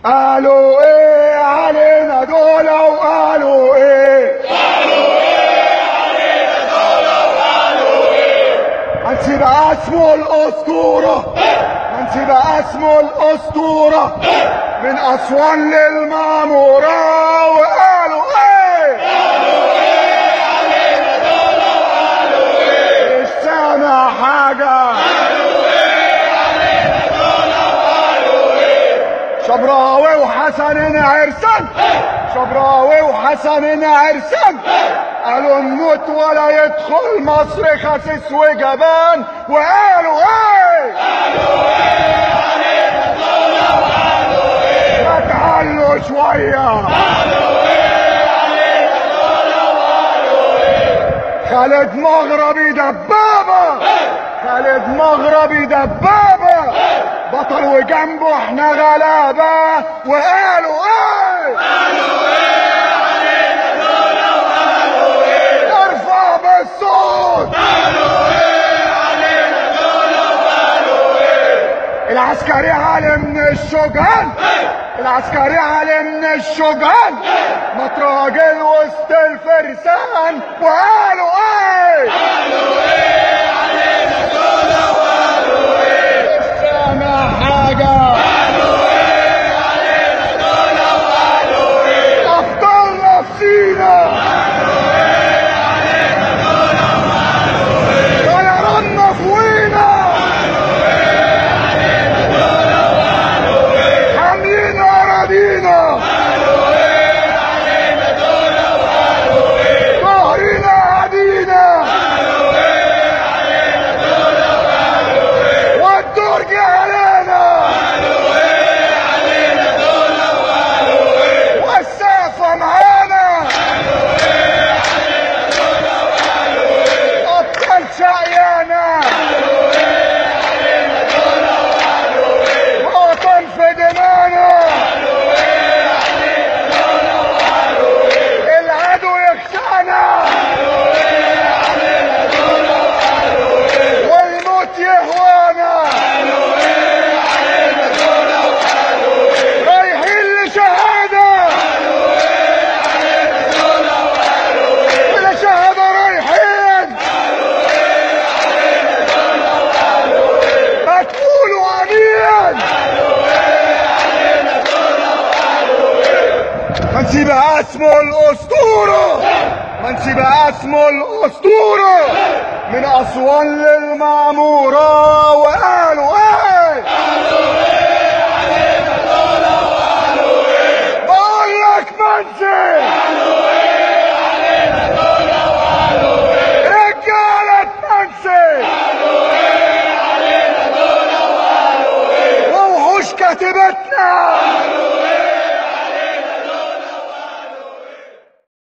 قالوا ايه علينا دول وقالوا ايه هنسيب اسمه الاسطورة هنسيب اسمه الاسطورة من اسوان للمعمورة وقالوا ايه مش سامع حاجة شبراوي وحسن عرسان شبراوي وحسن عرسان قالوا نموت ولا يدخل مصر خسيس وجبان وقالوا ايه ما تعلوا شوية خالد مغربي دبابة خالد مغربي دبابة بطل وجنبه احنا غلابة وقالوا ايه ارفع بالصوت العسكري علي من الشجعان العسكري علي من الشجعان متراجل وسط الفرسان وقالوا ايه مش سامع حاجة أبطال نفسينا طيران فوقينا حاملين أراضينا ظهرنا عدينا والدور جه علينا والسافة معانا أبطال شقيانا وطن في دمانا العدو يخشعنا والموت يهوانا رايحين لشهادة لشهادة رايحين ما تقولوا امين ما نسيب اسمه الاسطورة ما نسيب اسمه الاسطورة من اسوان للمعمورة وقالوا ايه بقول لك منسي رجالة منسي ووحوش كاتبتنا